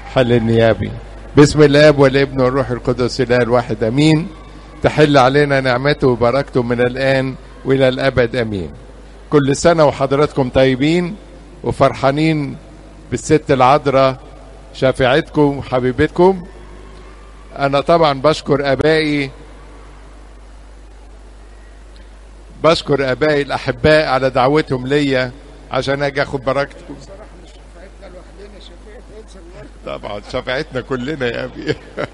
حل النيابي بسم الاب والابن والروح القدس الاله الواحد امين تحل علينا نعمته وبركته من الان والى الابد امين كل سنه وحضراتكم طيبين وفرحانين بالست العذراء شافعتكم وحبيبتكم انا طبعا بشكر ابائي بشكر ابائي الاحباء على دعوتهم ليا عشان اجي اخد بركتكم طبعا شفاعتنا كلنا يا ابي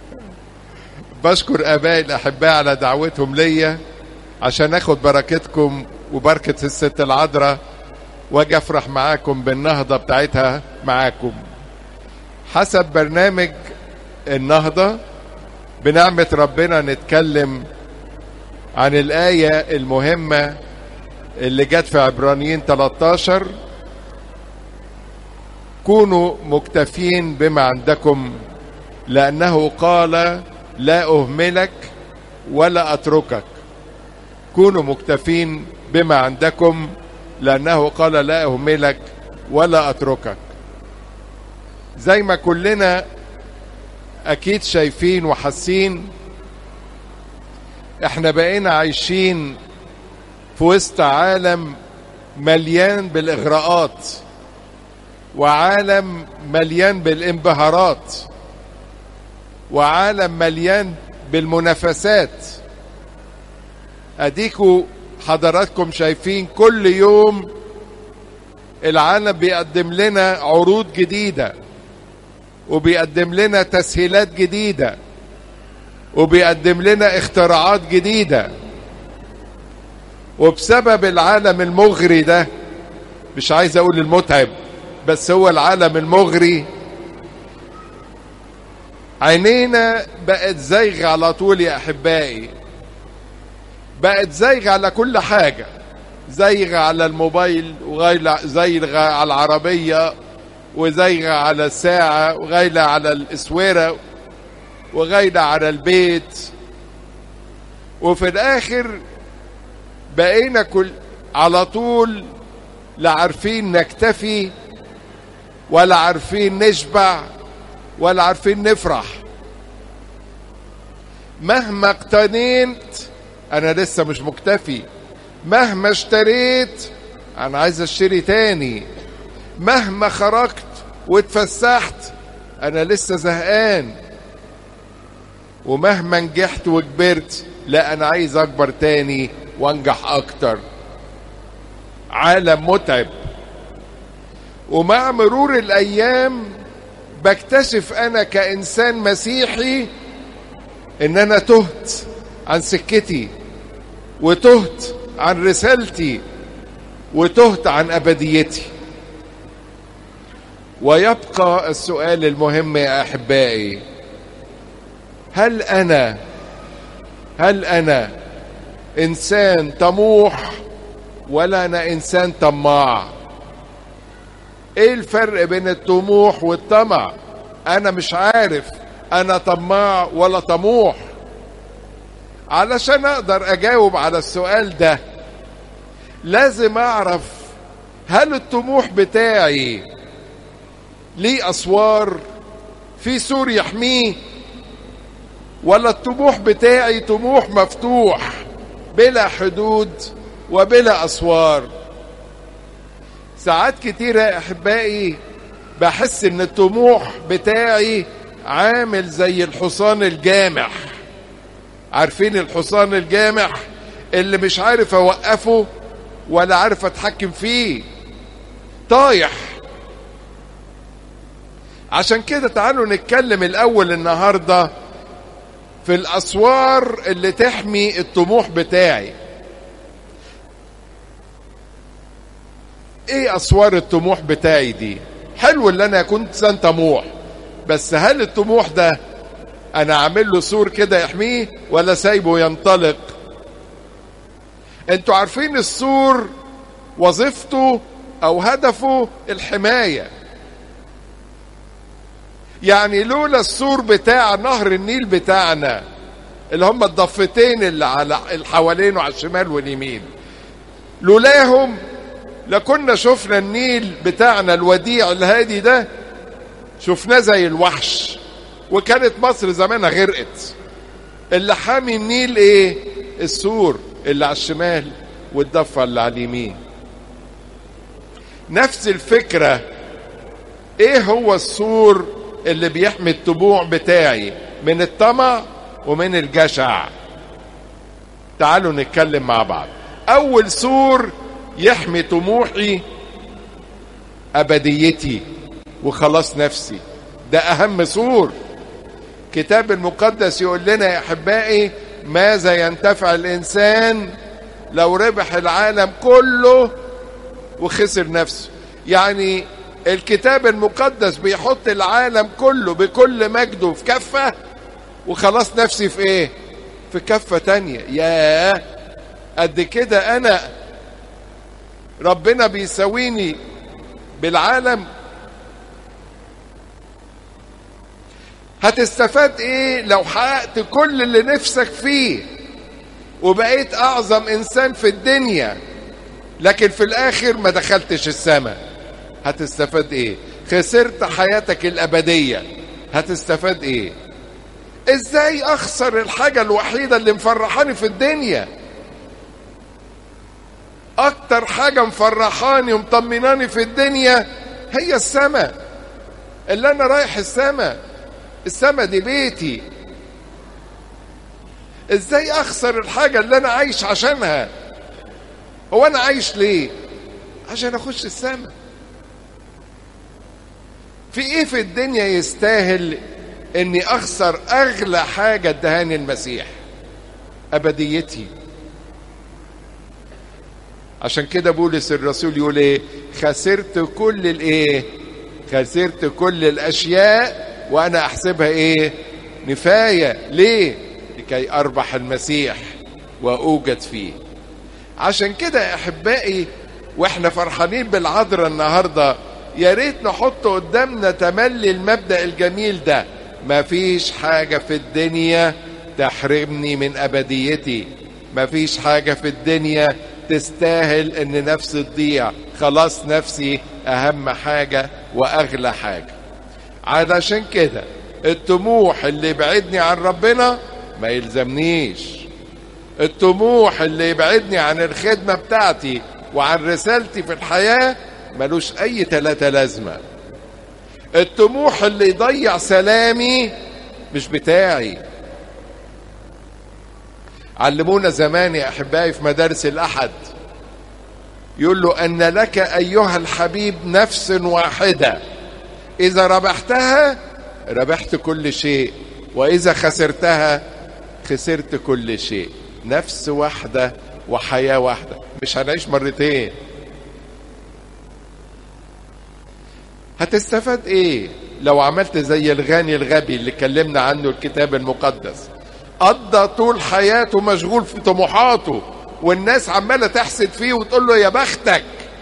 بشكر ابائي الاحباء على دعوتهم ليا عشان اخد بركتكم وبركه الست العذراء واجي افرح معاكم بالنهضه بتاعتها معاكم حسب برنامج النهضه بنعمه ربنا نتكلم عن الايه المهمه اللي جت في عبرانيين 13 كونوا مكتفين بما عندكم لانه قال لا اهملك ولا اتركك كونوا مكتفين بما عندكم لانه قال لا اهملك ولا اتركك زي ما كلنا اكيد شايفين وحاسين احنا بقينا عايشين في وسط عالم مليان بالاغراءات وعالم مليان بالانبهارات وعالم مليان بالمنافسات اديكوا حضراتكم شايفين كل يوم العالم بيقدم لنا عروض جديدة وبيقدم لنا تسهيلات جديدة وبيقدم لنا اختراعات جديدة وبسبب العالم المغري ده مش عايز اقول المتعب بس هو العالم المغري عينينا بقت زيغ على طول يا احبائي بقت زيغ على كل حاجة زيغ على الموبايل وزيغ على العربية وزيغ على الساعة وغيلة على الاسورة وغيلة على البيت وفي الاخر بقينا كل على طول لا عارفين نكتفي ولا عارفين نشبع ولا عارفين نفرح مهما اقتنيت انا لسه مش مكتفي مهما اشتريت انا عايز اشتري تاني مهما خرجت واتفسحت انا لسه زهقان ومهما نجحت وكبرت لا انا عايز اكبر تاني وانجح اكتر عالم متعب ومع مرور الايام بكتشف انا كانسان مسيحي ان انا تهت عن سكتي وتهت عن رسالتي وتهت عن ابديتي ويبقى السؤال المهم يا احبائي هل انا هل انا انسان طموح ولا انا انسان طماع ايه الفرق بين الطموح والطمع انا مش عارف انا طماع ولا طموح علشان اقدر اجاوب على السؤال ده لازم اعرف هل الطموح بتاعي ليه اسوار في سور يحميه ولا الطموح بتاعي طموح مفتوح بلا حدود وبلا اسوار ساعات كتيرة يا احبائي بحس ان الطموح بتاعي عامل زي الحصان الجامح عارفين الحصان الجامح اللي مش عارف اوقفه ولا عارف اتحكم فيه طايح عشان كده تعالوا نتكلم الاول النهارده في الاسوار اللي تحمي الطموح بتاعي ايه اسوار الطموح بتاعي دي حلو اللي انا كنت انسان طموح بس هل الطموح ده انا عامل له سور كده يحميه ولا سايبه ينطلق انتوا عارفين السور وظيفته او هدفه الحمايه يعني لولا السور بتاع نهر النيل بتاعنا اللي هم الضفتين اللي على اللي حوالينه على الشمال واليمين لولاهم لكنا شفنا النيل بتاعنا الوديع الهادي ده شفناه زي الوحش وكانت مصر زمانها غرقت اللي حامي النيل ايه السور اللي على الشمال والضفه اللي على اليمين نفس الفكره ايه هو السور اللي بيحمي الطبوع بتاعي من الطمع ومن الجشع تعالوا نتكلم مع بعض اول سور يحمي طموحي ابديتي وخلاص نفسي ده اهم سور كتاب المقدس يقول لنا يا احبائي ماذا ينتفع الانسان لو ربح العالم كله وخسر نفسه يعني الكتاب المقدس بيحط العالم كله بكل مجده في كفة وخلاص نفسي في ايه في كفة تانية يا قد كده انا ربنا بيساويني بالعالم هتستفاد ايه لو حققت كل اللي نفسك فيه وبقيت اعظم انسان في الدنيا لكن في الاخر ما دخلتش السماء هتستفاد ايه خسرت حياتك الابديه هتستفاد ايه ازاي اخسر الحاجه الوحيده اللي مفرحاني في الدنيا اكتر حاجه مفرحاني ومطمناني في الدنيا هي السماء اللي انا رايح السماء السماء دي بيتي ازاي اخسر الحاجه اللي انا عايش عشانها هو انا عايش ليه عشان اخش السماء في ايه في الدنيا يستاهل اني اخسر اغلى حاجه ادهاني المسيح ابديتي عشان كده بولس الرسول يقول ايه خسرت كل الايه خسرت كل الاشياء وانا احسبها ايه نفايه ليه لكي اربح المسيح واوجد فيه عشان كده يا احبائي واحنا فرحانين بالعذراء النهارده يا ريت نحط قدامنا تملي المبدا الجميل ده مفيش حاجه في الدنيا تحرمني من ابديتي مفيش حاجه في الدنيا تستاهل ان نفسي تضيع خلاص نفسي اهم حاجه واغلى حاجه علشان كده الطموح اللي يبعدني عن ربنا ما يلزمنيش الطموح اللي يبعدني عن الخدمة بتاعتي وعن رسالتي في الحياة ملوش أي تلاتة لازمة الطموح اللي يضيع سلامي مش بتاعي علمونا زمان يا أحبائي في مدارس الأحد يقول له أن لك أيها الحبيب نفس واحدة إذا ربحتها ربحت كل شيء وإذا خسرتها خسرت كل شيء نفس واحدة وحياة واحدة مش هنعيش مرتين هتستفاد ايه لو عملت زي الغني الغبي اللي اتكلمنا عنه الكتاب المقدس قضى طول حياته مشغول في طموحاته والناس عمالة تحسد فيه وتقول له يا بختك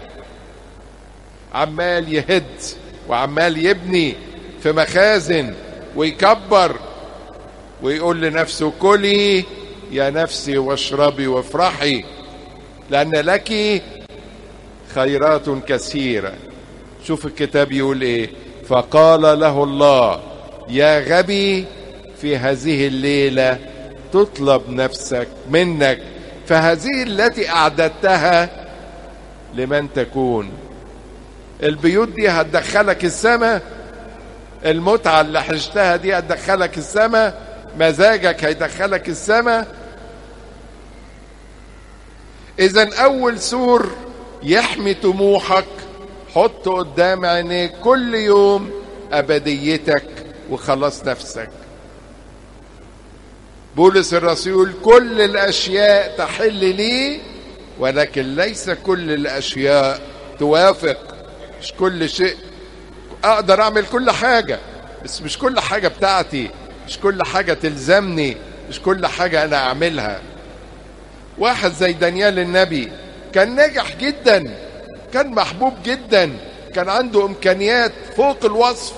عمال يهد وعمال يبني في مخازن ويكبر ويقول لنفسه كلي يا نفسي واشربي وافرحي لأن لك خيرات كثيرة شوف الكتاب يقول ايه فقال له الله يا غبي في هذه الليلة تطلب نفسك منك فهذه التي أعددتها لمن تكون البيوت دي هتدخلك السماء المتعة اللي حشتها دي هتدخلك السماء مزاجك هيدخلك السماء اذا اول سور يحمي طموحك حط قدام عينيك كل يوم ابديتك وخلاص نفسك بولس الرسول كل الاشياء تحل لي ولكن ليس كل الاشياء توافق مش كل شيء اقدر اعمل كل حاجه بس مش كل حاجه بتاعتي مش كل حاجه تلزمني مش كل حاجه انا اعملها واحد زي دانيال النبي كان ناجح جدا كان محبوب جدا كان عنده امكانيات فوق الوصف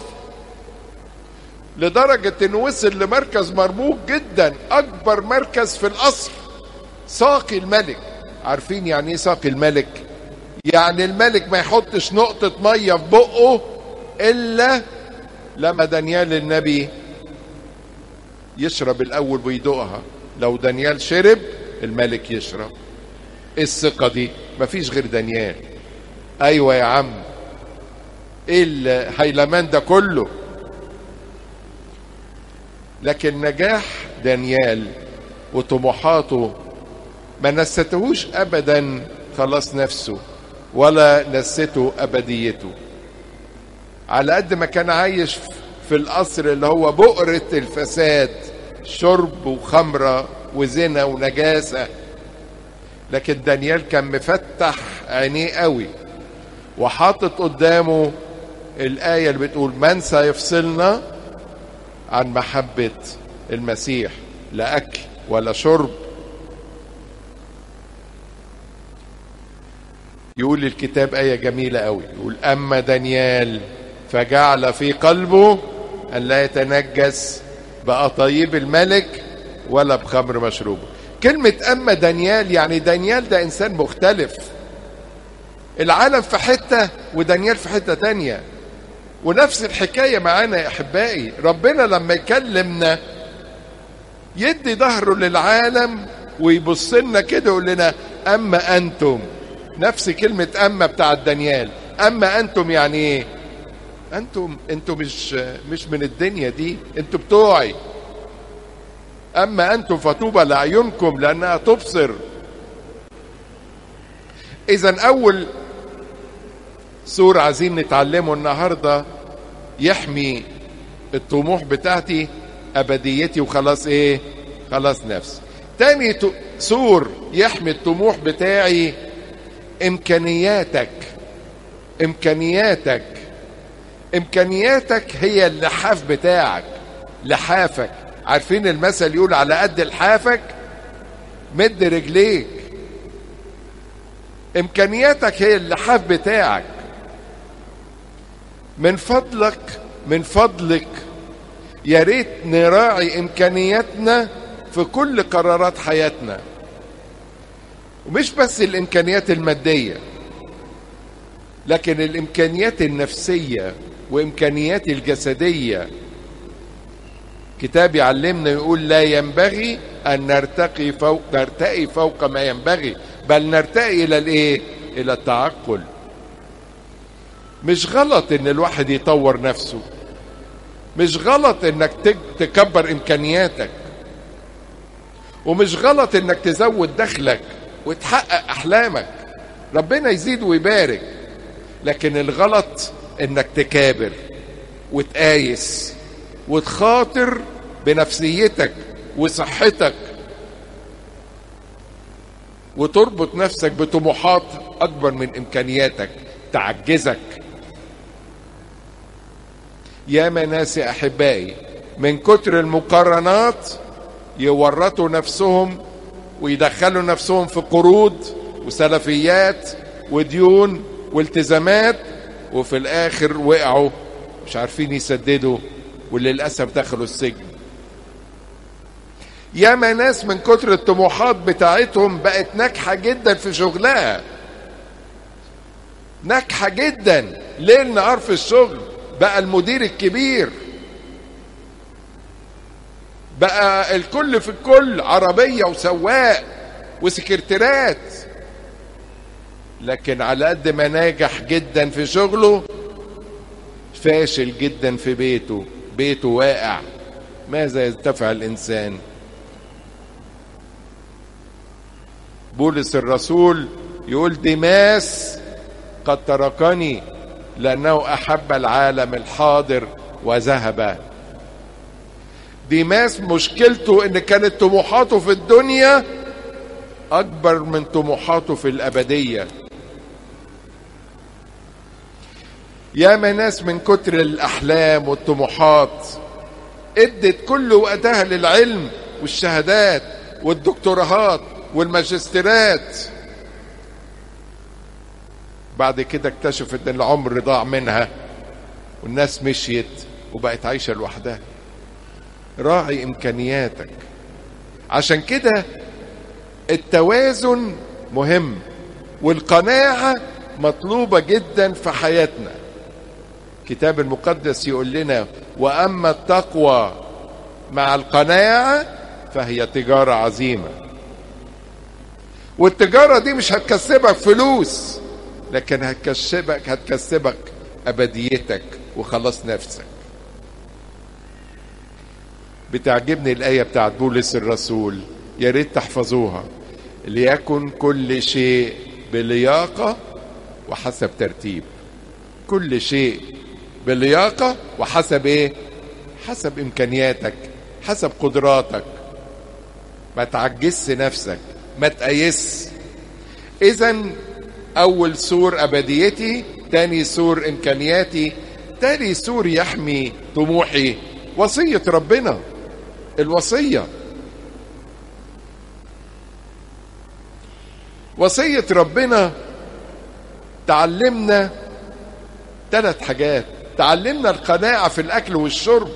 لدرجة انه وصل لمركز مرموق جدا اكبر مركز في القصر ساقي الملك عارفين يعني ايه ساقي الملك يعني الملك ما يحطش نقطة مية في بقه الا لما دانيال النبي يشرب الاول ويدوقها لو دانيال شرب الملك يشرب ايه الثقة دي مفيش غير دانيال ايوه يا عم ايه الهيلمان ده كله لكن نجاح دانيال وطموحاته ما نستهوش ابدا خلاص نفسه ولا نسته ابديته على قد ما كان عايش في القصر اللي هو بؤرة الفساد شرب وخمرة وزنا ونجاسة لكن دانيال كان مفتح عينيه قوي وحاطط قدامه الآية اللي بتقول من سيفصلنا عن محبة المسيح لا أكل ولا شرب يقول الكتاب آية جميلة قوي يقول أما دانيال فجعل في قلبه أن لا يتنجس بأطايب الملك ولا بخمر مشروبه كلمة أما دانيال يعني دانيال ده إنسان مختلف العالم في حتة ودانيال في حتة تانية ونفس الحكاية معانا يا أحبائي ربنا لما يكلمنا يدي ظهره للعالم ويبص لنا كده يقول لنا أما أنتم نفس كلمة أما بتاعت دانيال أما أنتم يعني إيه أنتم أنتم مش مش من الدنيا دي أنتم بتوعي أما أنتم فطوبى لأعينكم لأنها تبصر إذا أول سور عايزين نتعلمه النهارده يحمي الطموح بتاعتي أبديتي وخلاص إيه؟ خلاص نفسي. تاني سور يحمي الطموح بتاعي إمكانياتك إمكانياتك إمكانياتك هي اللحاف بتاعك لحافك عارفين المثل يقول على قد لحافك مد رجليك امكانياتك هي اللحاف بتاعك من فضلك من فضلك يا ريت نراعي امكانياتنا في كل قرارات حياتنا ومش بس الامكانيات الماديه لكن الامكانيات النفسيه وامكانيات الجسديه كتاب يعلمنا يقول لا ينبغي ان نرتقي فوق نرتقي فوق ما ينبغي بل نرتقي الى الايه الى التعقل مش غلط ان الواحد يطور نفسه مش غلط انك تكبر امكانياتك ومش غلط انك تزود دخلك وتحقق احلامك ربنا يزيد ويبارك لكن الغلط انك تكابر وتقايس وتخاطر بنفسيتك وصحتك وتربط نفسك بطموحات اكبر من امكانياتك تعجزك يا ناس احبائي من كتر المقارنات يورطوا نفسهم ويدخلوا نفسهم في قروض وسلفيات وديون والتزامات وفي الاخر وقعوا مش عارفين يسددوا وللاسف دخلوا السجن ياما ناس من كتر الطموحات بتاعتهم بقت ناجحه جدا في شغلها ناجحه جدا ليل نهار في الشغل بقى المدير الكبير بقى الكل في الكل عربيه وسواق وسكرتيرات لكن على قد ما ناجح جدا في شغله فاشل جدا في بيته بيته واقع ماذا يدفع الانسان بولس الرسول يقول ديماس قد تركني لانه احب العالم الحاضر وذهب ديماس مشكلته ان كانت طموحاته في الدنيا اكبر من طموحاته في الابديه ياما ناس من كتر الاحلام والطموحات ادت كل وقتها للعلم والشهادات والدكتوراهات والماجستيرات بعد كده اكتشفت ان العمر ضاع منها والناس مشيت وبقت عايشه لوحدها راعي امكانياتك عشان كده التوازن مهم والقناعه مطلوبه جدا في حياتنا الكتاب المقدس يقول لنا واما التقوى مع القناعه فهي تجاره عظيمه والتجاره دي مش هتكسبك فلوس لكن هتكسبك هتكسبك ابديتك وخلاص نفسك بتعجبني الايه بتاعت بولس الرسول يا ريت تحفظوها ليكن كل شيء بلياقه وحسب ترتيب كل شيء بلياقه وحسب ايه حسب امكانياتك حسب قدراتك ما تعجزش نفسك ما تقيس اذا اول سور ابديتي تاني سور امكانياتي تاني سور يحمي طموحي وصيه ربنا الوصيه وصيه ربنا تعلمنا ثلاث حاجات تعلمنا القناعه في الاكل والشرب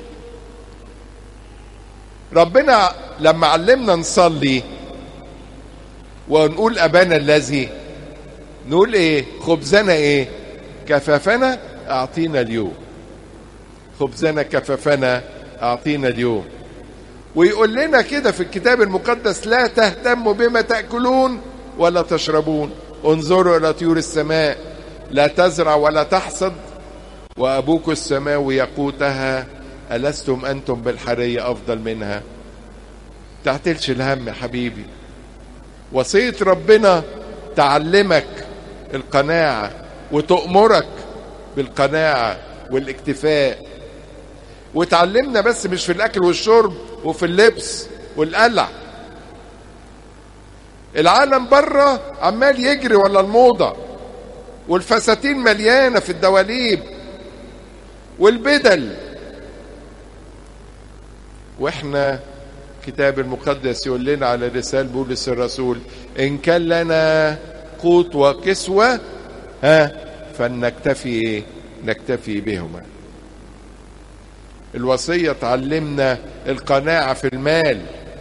ربنا لما علمنا نصلي ونقول ابانا الذي نقول ايه خبزنا ايه كفافنا اعطينا اليوم خبزنا كفافنا اعطينا اليوم ويقول لنا كده في الكتاب المقدس لا تهتموا بما تاكلون ولا تشربون انظروا الى طيور السماء لا تزرع ولا تحصد وابوك السماوي يقوتها ألستم أنتم بالحرية أفضل منها تعتلش الهم يا حبيبي وصية ربنا تعلمك القناعة وتأمرك بالقناعة والاكتفاء وتعلمنا بس مش في الأكل والشرب وفي اللبس والقلع العالم بره عمال يجري ولا الموضة والفساتين مليانة في الدواليب والبدل واحنا الكتاب المقدس يقول لنا على رسالة بولس الرسول إن كان لنا قوت وكسوة ها فلنكتفي إيه؟ نكتفي بهما الوصية تعلمنا القناعة في المال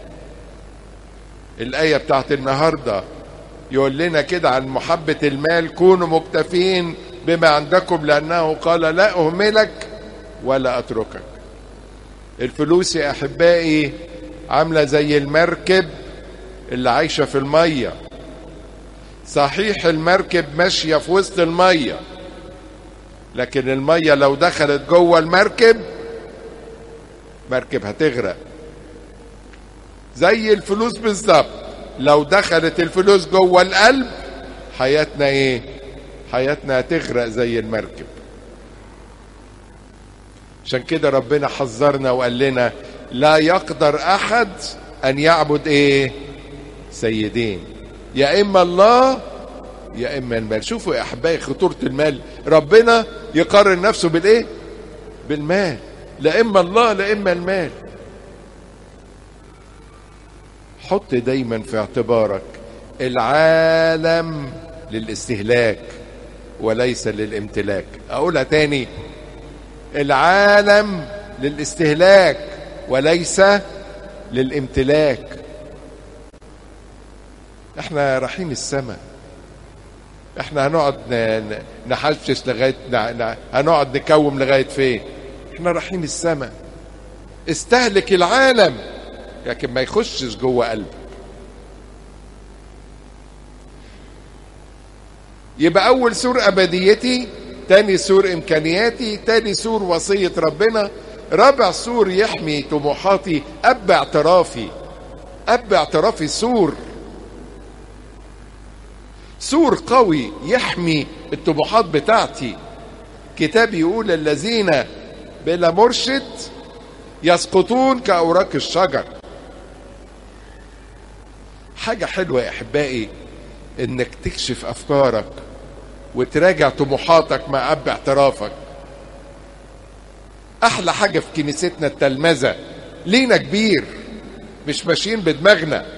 الآية بتاعت النهاردة يقول لنا كده عن محبة المال كونوا مكتفين بما عندكم لأنه قال لا أهملك ولا أتركك الفلوس يا أحبائي عاملة زي المركب اللي عايشة في المية صحيح المركب ماشية في وسط المية لكن المية لو دخلت جوه المركب مركب هتغرق زي الفلوس بالظبط لو دخلت الفلوس جوه القلب حياتنا ايه حياتنا هتغرق زي المركب عشان كده ربنا حذرنا وقال لنا لا يقدر احد ان يعبد ايه سيدين يا اما الله يا اما المال شوفوا يا احبائي خطوره المال ربنا يقارن نفسه بالايه بالمال لا اما الله لا اما المال حط دايما في اعتبارك العالم للاستهلاك وليس للامتلاك اقولها تاني العالم للاستهلاك وليس للامتلاك احنا رايحين السماء احنا هنقعد نحشش لغايه هنقعد نكوم لغايه فين احنا رايحين السماء استهلك العالم لكن ما يخشش جوه قلبك يبقى اول سور ابديتي تاني سور امكانياتي تاني سور وصيه ربنا رابع سور يحمي طموحاتي اب اعترافي اب اعترافي سور سور قوي يحمي الطموحات بتاعتي كتاب يقول الذين بلا مرشد يسقطون كأوراق الشجر حاجة حلوة يا أحبائي إنك تكشف أفكارك وتراجع طموحاتك مع أب اعترافك أحلى حاجة في كنيستنا التلمذة لينا كبير مش ماشيين بدماغنا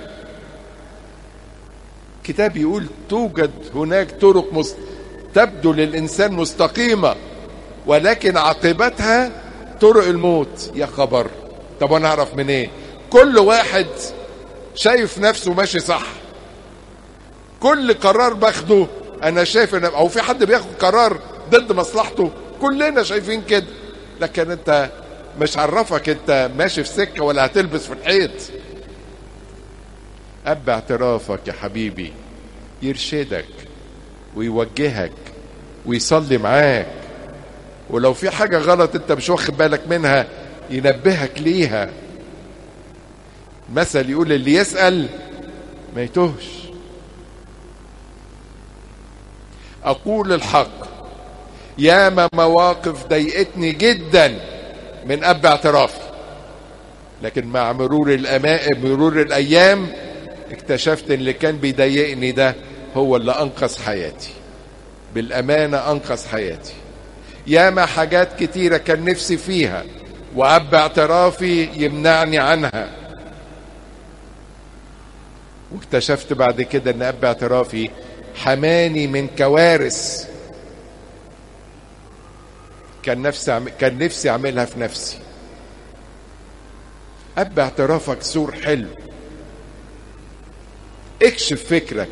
كتاب يقول توجد هناك طرق مست... تبدو للإنسان مستقيمة ولكن عاقبتها طرق الموت يا خبر طب انا اعرف منين إيه؟ كل واحد شايف نفسه ماشي صح كل قرار باخده انا شايف ان او في حد بياخد قرار ضد مصلحته كلنا شايفين كده لكن انت مش عرفك انت ماشي في سكه ولا هتلبس في الحيط اب اعترافك يا حبيبي يرشدك ويوجهك ويصلي معاك ولو في حاجة غلط انت مش واخد بالك منها ينبهك ليها مثل يقول اللي يسأل ما يتوهش أقول الحق ياما مواقف ضايقتني جدا من أب اعترافي لكن مع مرور الأماء مرور الأيام اكتشفت ان اللي كان بيضايقني ده هو اللي أنقذ حياتي بالأمانة أنقذ حياتي ياما حاجات كتيرة كان نفسي فيها وأب اعترافي يمنعني عنها واكتشفت بعد كده ان اب اعترافي حماني من كوارث كان نفسي كان نفسي اعملها في نفسي اب اعترافك سور حلو اكشف فكرك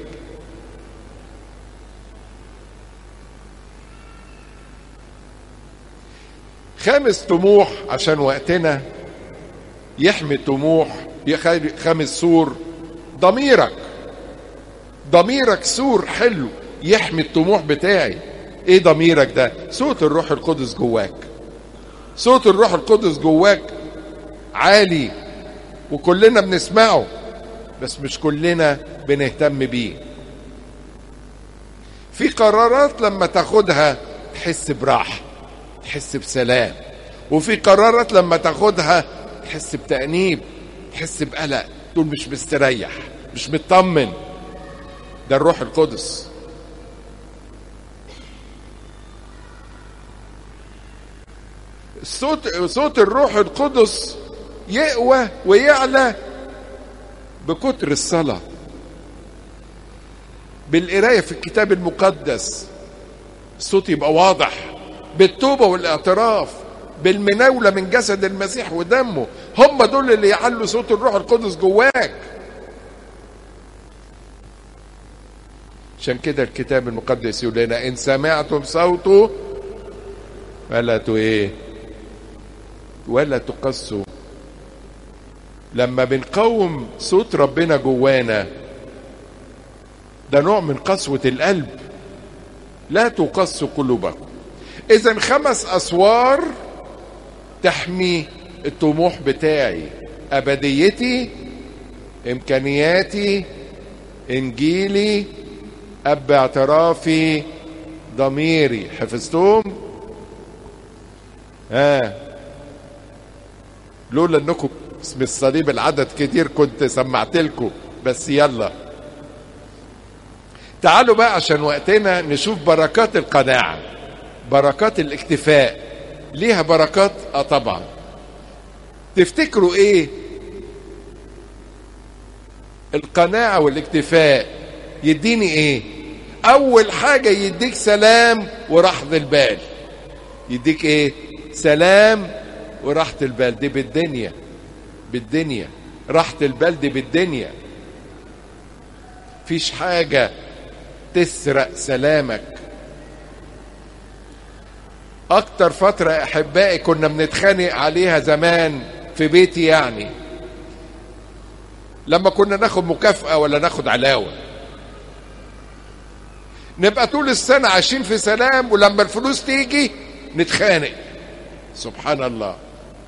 خامس طموح عشان وقتنا يحمي الطموح خامس سور ضميرك ضميرك سور حلو يحمي الطموح بتاعي ايه ضميرك ده صوت الروح القدس جواك صوت الروح القدس جواك عالي وكلنا بنسمعه بس مش كلنا بنهتم بيه في قرارات لما تاخدها تحس براحه تحس بسلام وفي قرارات لما تاخدها تحس بتأنيب تحس بقلق تقول مش مستريح مش مطمن ده الروح القدس صوت صوت الروح القدس يقوى ويعلى بكتر الصلاة بالقراية في الكتاب المقدس الصوت يبقى واضح بالتوبة والاعتراف بالمناولة من جسد المسيح ودمه هم دول اللي يعلوا صوت الروح القدس جواك عشان كده الكتاب المقدس يقول لنا ان سمعتم صوته فلا ايه ولا تقسوا لما بنقوم صوت ربنا جوانا ده نوع من قسوة القلب لا تقسوا قلوبكم اذا خمس اسوار تحمي الطموح بتاعي ابديتي امكانياتي انجيلي اب اعترافي ضميري حفظتهم ها آه. لولا انكم اسم الصليب العدد كتير كنت سمعت لكم بس يلا تعالوا بقى عشان وقتنا نشوف بركات القناعه بركات الاكتفاء ليها بركات اه طبعا تفتكروا ايه القناعة والاكتفاء يديني ايه اول حاجة يديك سلام وراحة البال يديك ايه سلام وراحة البال دي بالدنيا بالدنيا راحة البال دي بالدنيا فيش حاجة تسرق سلامك اكتر فترة احبائي كنا بنتخانق عليها زمان في بيتي يعني لما كنا ناخد مكافأة ولا ناخد علاوة نبقى طول السنة عايشين في سلام ولما الفلوس تيجي نتخانق سبحان الله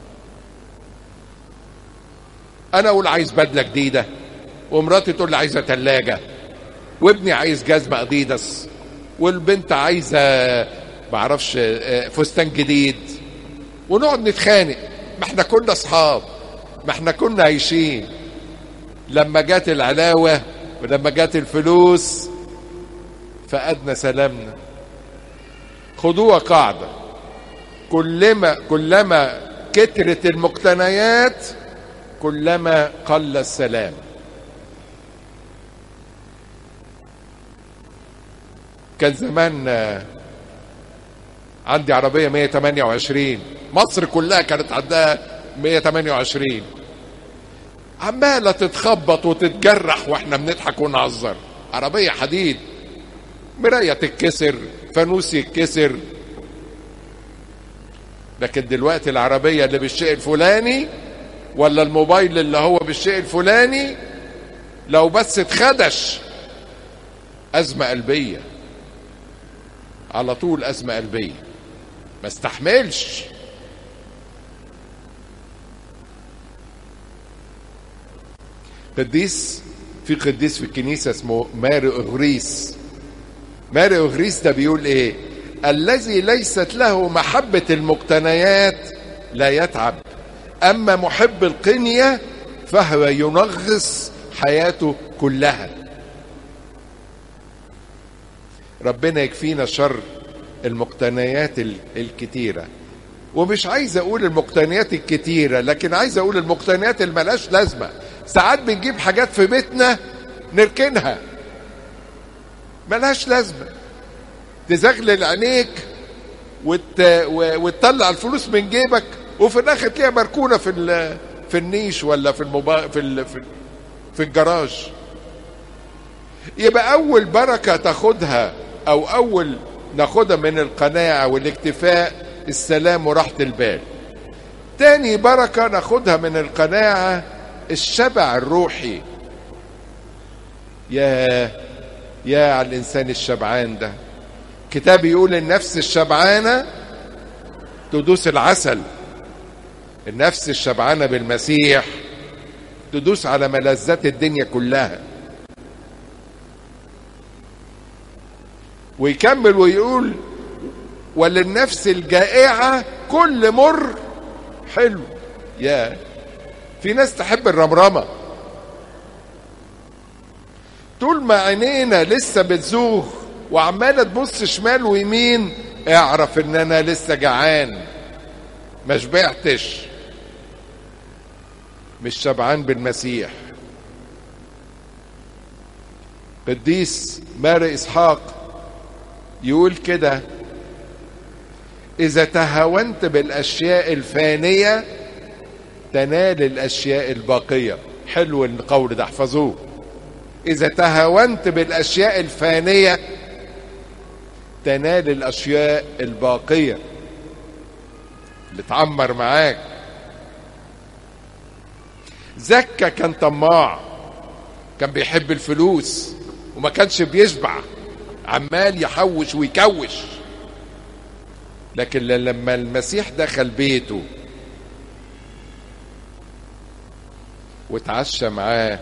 انا اقول عايز بدلة جديدة ومراتي تقول لي عايزة تلاجة وابني عايز جزمة اديداس والبنت عايزة معرفش فستان جديد ونقعد نتخانق ما احنا كنا اصحاب ما احنا كنا عايشين لما جت العلاوة ولما جت الفلوس فقدنا سلامنا خدوها قاعدة كلما كلما كترت المقتنيات كلما قل السلام كان زمان عندي عربية 128 مصر كلها كانت عندها 128 عمالة تتخبط وتتجرح واحنا بنضحك ونهزر عربية حديد مراية تتكسر فانوس يتكسر لكن دلوقتي العربيه اللي بالشيء الفلاني ولا الموبايل اللي هو بالشيء الفلاني لو بس اتخدش ازمه قلبيه على طول ازمه قلبيه ما استحملش قديس في قديس في الكنيسة اسمه ماري أغريس ماري أغريس ده بيقول إيه الذي ليست له محبة المقتنيات لا يتعب أما محب القنية فهو ينغص حياته كلها ربنا يكفينا شر المقتنيات الكتيرة ومش عايز أقول المقتنيات الكتيرة لكن عايز أقول المقتنيات اللي ملهاش لازمة ساعات بنجيب حاجات في بيتنا نركنها ملهاش لازمه تزغلل عينيك وت... وتطلع الفلوس من جيبك وفي الاخر تلاقيها مركونه في ال... في النيش ولا في الموبا... في ال... في, في الجراج يبقى اول بركه تاخدها او اول ناخدها من القناعه والاكتفاء السلام وراحه البال تاني بركه ناخدها من القناعه الشبع الروحي يا يا على الانسان الشبعان ده كتاب يقول النفس الشبعانه تدوس العسل النفس الشبعانه بالمسيح تدوس على ملذات الدنيا كلها ويكمل ويقول وللنفس الجائعه كل مر حلو يا في ناس تحب الرمرمه طول ما عينينا لسه بتزوغ وعماله تبص شمال ويمين اعرف ان انا لسه جعان ما شبعتش مش شبعان بالمسيح قديس ماري اسحاق يقول كده اذا تهاونت بالاشياء الفانيه تنال الاشياء الباقيه حلو القول ده احفظوه اذا تهاونت بالاشياء الفانيه تنال الاشياء الباقيه اللي تعمر معاك زكا كان طماع كان بيحب الفلوس وما كانش بيشبع عمال يحوش ويكوش لكن لما المسيح دخل بيته واتعشى معاه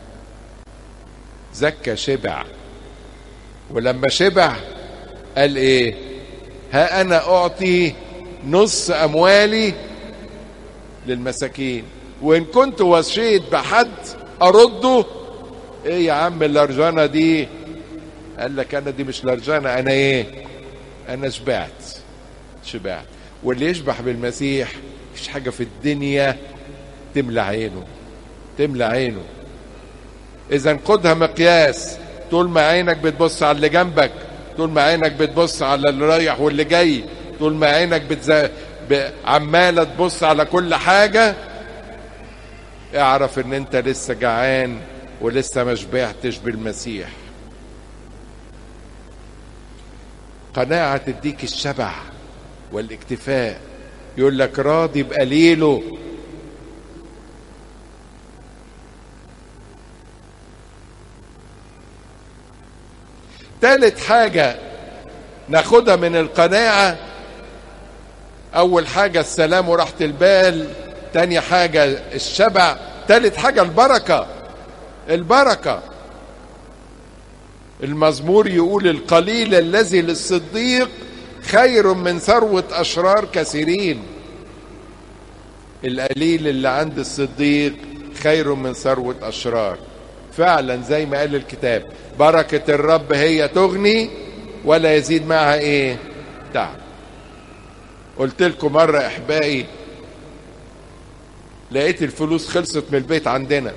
زكى شبع ولما شبع قال ايه ها انا اعطي نص اموالي للمساكين وان كنت وصيت بحد ارده ايه يا عم الارجانه دي قال لك انا دي مش لرجانه انا ايه انا شبعت شبعت واللي يشبع بالمسيح مفيش حاجه في الدنيا تملى عينه تملى عينه اذا خدها مقياس طول ما عينك بتبص على اللي جنبك طول ما عينك بتبص على اللي رايح واللي جاي طول ما عينك بتز... ب... عماله تبص على كل حاجه اعرف ان انت لسه جعان ولسه ما شبعتش بالمسيح قناعة تديك الشبع والاكتفاء يقول لك راضي بقليله تالت حاجة ناخدها من القناعة أول حاجة السلام وراحة البال تاني حاجة الشبع تالت حاجة البركة البركة المزمور يقول القليل الذي للصديق خير من ثروة أشرار كثيرين القليل اللي عند الصديق خير من ثروة أشرار فعلا زي ما قال الكتاب بركة الرب هي تغني ولا يزيد معها ايه تعب قلت لكم مرة احبائي لقيت الفلوس خلصت من البيت عندنا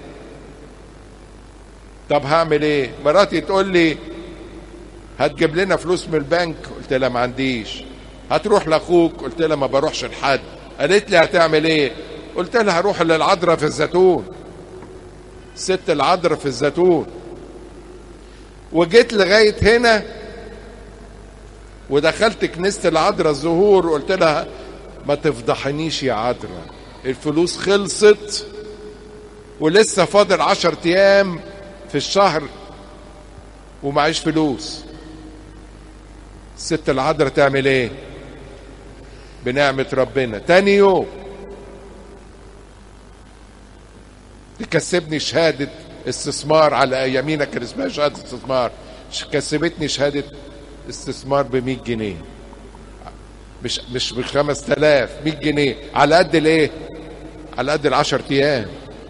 طب هعمل ايه مراتي تقول لي هتجيب لنا فلوس من البنك قلت لها ما عنديش هتروح لاخوك قلت لها ما بروحش لحد قالت لي هتعمل ايه قلت لها هروح للعذراء في الزيتون ست العذراء في الزيتون وجيت لغايه هنا ودخلت كنيسه العذراء الزهور قلت لها ما تفضحنيش يا عذراء الفلوس خلصت ولسه فاضل عشر ايام في الشهر ومعيش فلوس الست العذراء تعمل ايه بنعمة ربنا تاني يوم تكسبني شهادة استثمار على يمينك كان اسمها شهادة استثمار كسبتني شهادة استثمار ب 100 جنيه مش مش ب 5000 100 جنيه على قد الايه؟ على قد ال 10 ايام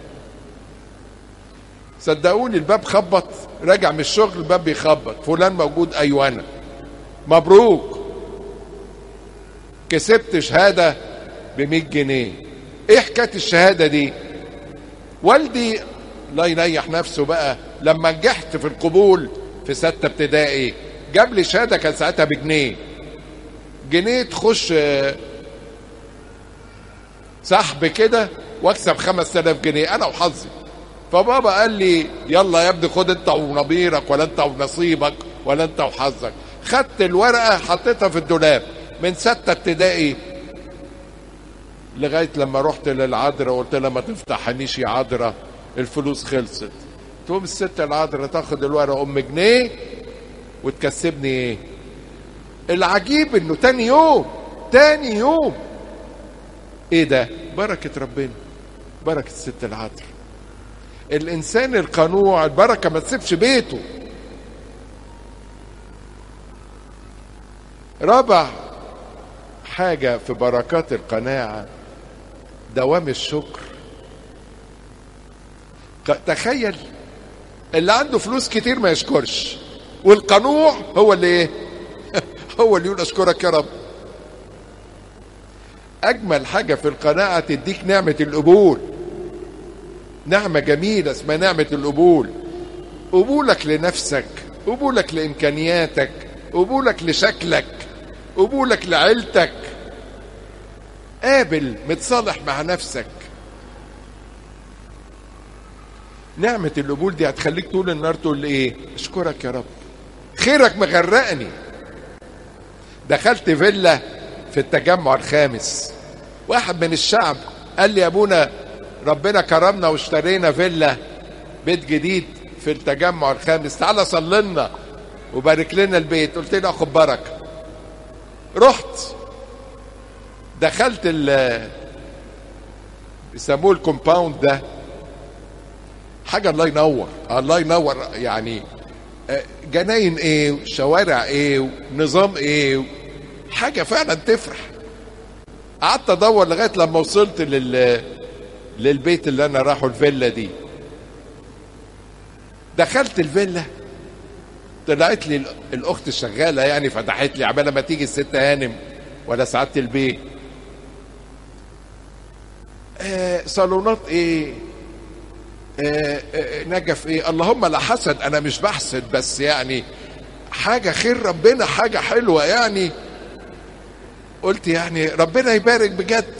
صدقوني الباب خبط راجع من الشغل الباب بيخبط فلان موجود ايوه انا مبروك كسبت شهاده ب 100 جنيه ايه حكايه الشهاده دي والدي الله يريح نفسه بقى لما نجحت في القبول في ستة ابتدائي جاب لي شهاده كان ساعتها بجنيه جنيه تخش سحب كده واكسب 5000 جنيه انا وحظي فبابا قال لي يلا يا ابني خد انت ونبيرك ولا انت ونصيبك ولا انت وحظك خدت الورقه حطيتها في الدولاب من ستة ابتدائي لغايه لما رحت للعذراء وقلت لها ما تفتحنيش يا عذراء الفلوس خلصت تقوم الست العذراء تاخد الورقه ام جنيه وتكسبني ايه العجيب انه تاني يوم تاني يوم ايه ده بركه ربنا بركه الست العذراء الانسان القنوع البركه ما تسيبش بيته رابع حاجه في بركات القناعه دوام الشكر تخيل اللي عنده فلوس كتير ما يشكرش والقنوع هو اللي ايه هو اللي يقول اشكرك يا رب اجمل حاجه في القناعه تديك نعمه القبول نعمه جميله اسمها نعمه القبول قبولك لنفسك قبولك لامكانياتك قبولك لشكلك قبولك لعيلتك قابل متصالح مع نفسك نعمة القبول دي هتخليك طول النهار تقول ايه اشكرك يا رب خيرك مغرقني دخلت فيلا في التجمع الخامس واحد من الشعب قال لي يا ابونا ربنا كرمنا واشترينا فيلا بيت جديد في التجمع الخامس تعالى صلي لنا وبارك لنا البيت قلت له اخد بركه رحت دخلت ال بيسموه الكومباوند ده حاجه الله ينور الله ينور يعني جناين ايه شوارع ايه نظام ايه حاجه فعلا تفرح قعدت ادور لغايه لما وصلت لل للبيت اللي انا راحه الفيلا دي دخلت الفيلا طلعت لي الاخت الشغاله يعني فتحت لي عبال ما تيجي الست هانم ولا سعاده البيت آه صالونات ايه آه آه نجف ايه اللهم لا حسد انا مش بحسد بس يعني حاجه خير ربنا حاجه حلوه يعني قلت يعني ربنا يبارك بجد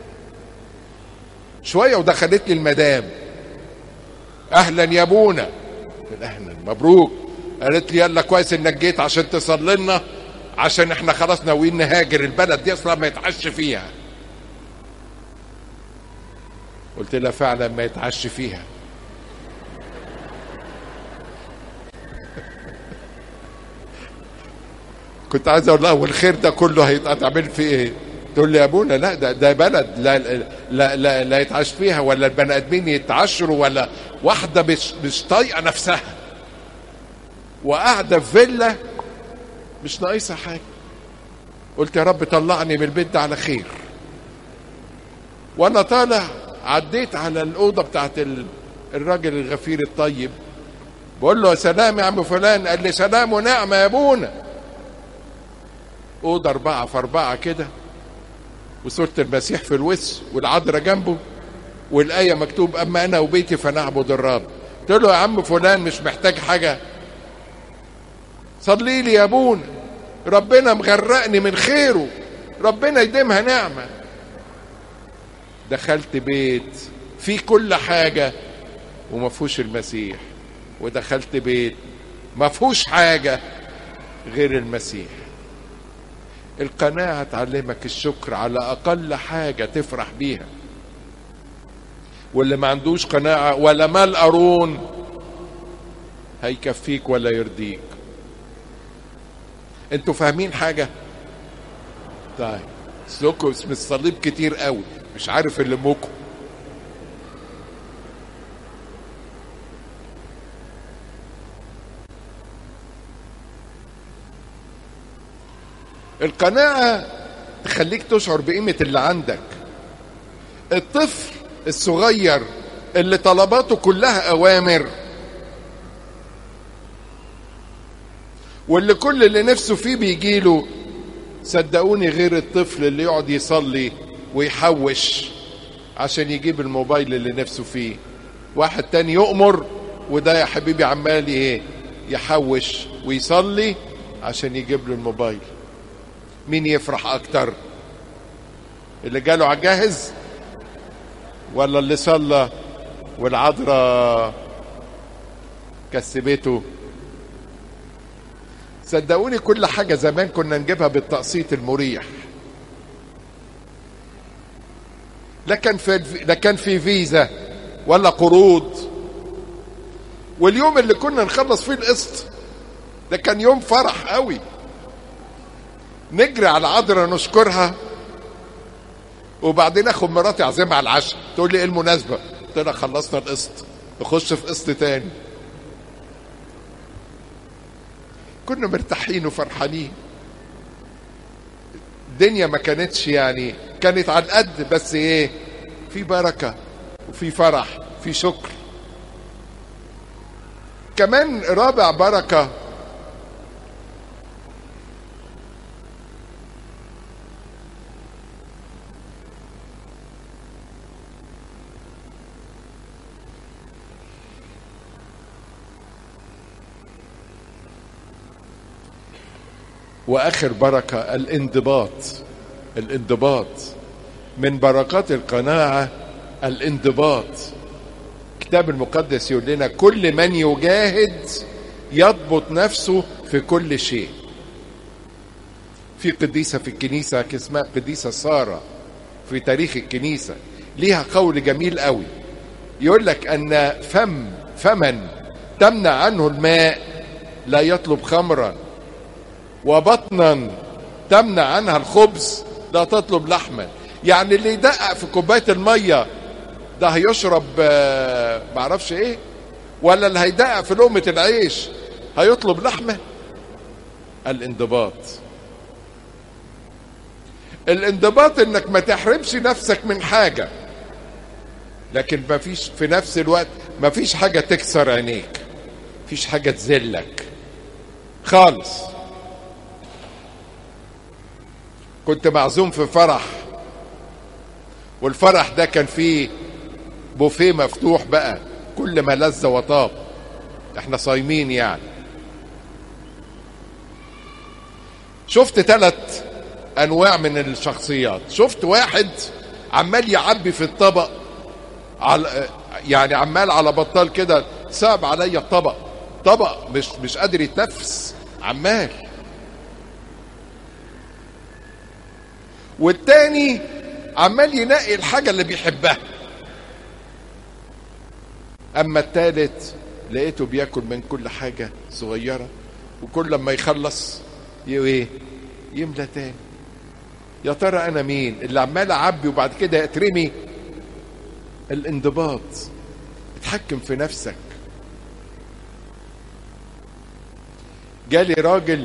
شويه ودخلت لي المدام اهلا يا ابونا اهلا مبروك قالت لي يلا كويس انك جيت عشان تصلي لنا عشان احنا خلاص ناويين نهاجر البلد دي اصلا ما يتعش فيها قلت لها فعلا ما يتعش فيها كنت عايز اقول لها والخير ده كله هيتعمل فيه ايه تقول لي يا ابونا لا ده ده بلد لا لا لا, لا يتعاش فيها ولا البني ادمين يتعشروا ولا واحده مش مش طايقه نفسها وقاعده في فيلا مش ناقصها حاجه قلت يا رب طلعني من البيت ده على خير وانا طالع عديت على الاوضه بتاعت الراجل الغفير الطيب بقول له سلام يا عم فلان قال لي سلام ونعمه يا ابونا اوضه اربعه في اربعه كده وصورة المسيح في الوس والعذراء جنبه والآية مكتوب أما أنا وبيتي فنعبد الرب قلت له يا عم فلان مش محتاج حاجة صلي لي يا ابونا ربنا مغرقني من خيره ربنا يديمها نعمة دخلت بيت فيه كل حاجة وما فيهوش المسيح ودخلت بيت ما فيهوش حاجة غير المسيح القناعة تعلمك الشكر على أقل حاجة تفرح بيها واللي ما عندوش قناعة ولا مال قارون هيكفيك ولا يرضيك انتوا فاهمين حاجة طيب سلوكوا اسم الصليب كتير قوي مش عارف اللي موكم القناعة تخليك تشعر بقيمة اللي عندك الطفل الصغير اللي طلباته كلها أوامر واللي كل اللي نفسه فيه بيجيله صدقوني غير الطفل اللي يقعد يصلي ويحوش عشان يجيب الموبايل اللي نفسه فيه واحد تاني يؤمر وده يا حبيبي عمال ايه يحوش ويصلي عشان يجيب له الموبايل مين يفرح اكتر اللي جاله على الجاهز ولا اللي صلى والعذراء كسبته صدقوني كل حاجة زمان كنا نجيبها بالتقسيط المريح لا كان في لا كان في فيزا ولا قروض واليوم اللي كنا نخلص فيه القسط ده كان يوم فرح قوي نجري على العذراء نشكرها وبعدين اخد مراتي اعزمها على العشاء تقول لي ايه المناسبه قلت لها خلصنا القسط نخش في قسط تاني كنا مرتاحين وفرحانين الدنيا ما كانتش يعني كانت على القد بس ايه في بركه وفي فرح في شكر كمان رابع بركه واخر بركه الانضباط الانضباط من بركات القناعه الانضباط الكتاب المقدس يقول لنا كل من يجاهد يضبط نفسه في كل شيء في قديسه في الكنيسه اسمها قديسه ساره في تاريخ الكنيسه ليها قول جميل قوي يقول لك ان فم فمن تمنع عنه الماء لا يطلب خمرا وبطنا تمنع عنها الخبز لا تطلب لحما يعني اللي يدقق في كوبايه الميه ده هيشرب آه، معرفش ايه ولا اللي هيدقق في لقمه العيش هيطلب لحمه الانضباط الانضباط انك ما تحرمش نفسك من حاجه لكن ما فيش في نفس الوقت ما فيش حاجه تكسر عينيك فيش حاجه تذلك خالص كنت معزوم في فرح والفرح ده كان فيه بوفيه مفتوح بقى كل ما لذ وطاب احنا صايمين يعني شفت ثلاث انواع من الشخصيات شفت واحد عمال يعبي في الطبق على يعني عمال على بطال كده صعب عليا الطبق طبق مش مش قادر يتنفس عمال والتاني عمال ينقي الحاجة اللي بيحبها أما التالت لقيته بياكل من كل حاجة صغيرة وكل لما يخلص ي- ايه يملى تاني يا ترى أنا مين اللي عمال أعبي وبعد كده أترمي الانضباط اتحكم في نفسك جالي راجل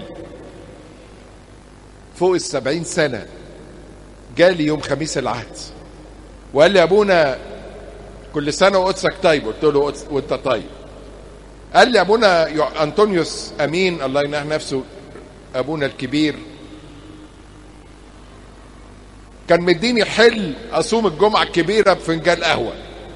فوق السبعين سنة جالي يوم خميس العهد وقال لي يا ابونا كل سنة وقدسك طيب قلت له قدس وانت طيب قال لي ابونا يو- انطونيوس امين الله ينح نفسه ابونا الكبير كان مديني حل اصوم الجمعة الكبيرة بفنجان قهوة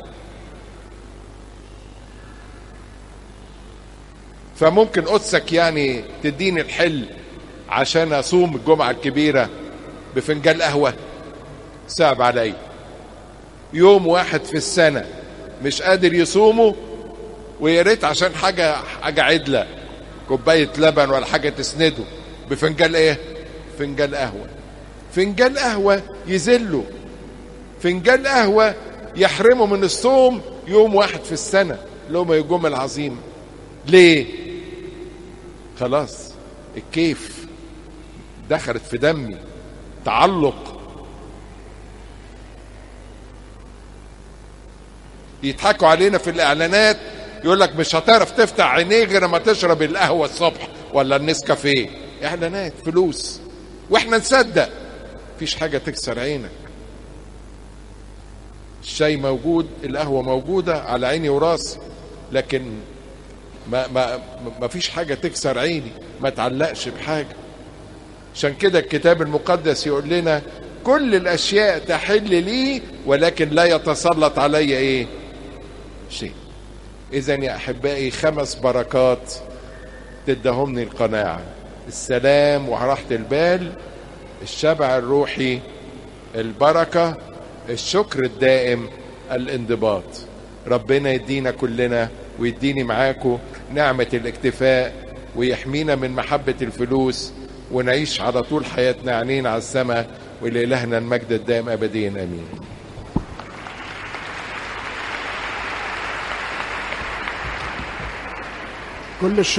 فممكن قدسك يعني تديني الحل عشان اصوم الجمعة الكبيرة بفنجان قهوة صعب علي يوم واحد في السنة مش قادر يصومه ويا ريت عشان حاجة حاجة عدلة كوباية لبن ولا حاجة تسنده بفنجان ايه؟ فنجان قهوة فنجان قهوة يذله فنجان قهوة يحرمه من الصوم يوم واحد في السنة لهم الجمعة العظيمة ليه خلاص الكيف دخلت في دمي تعلق يضحكوا علينا في الاعلانات يقول لك مش هتعرف تفتح عينيك غير ما تشرب القهوه الصبح ولا النسكافيه اعلانات فلوس واحنا نصدق مفيش حاجه تكسر عينك الشاي موجود القهوه موجوده على عيني وراسي لكن ما ما ما فيش حاجه تكسر عيني ما تعلقش بحاجه عشان كده الكتاب المقدس يقول لنا كل الاشياء تحل لي ولكن لا يتسلط علي ايه شيء اذا يا احبائي خمس بركات تدهمني القناعه السلام وراحه البال الشبع الروحي البركه الشكر الدائم الانضباط ربنا يدينا كلنا ويديني معاكم نعمه الاكتفاء ويحمينا من محبه الفلوس ونعيش على طول حياتنا عينين على السماء ولإلهنا المجد الدائم أبديا أمين كل الشكر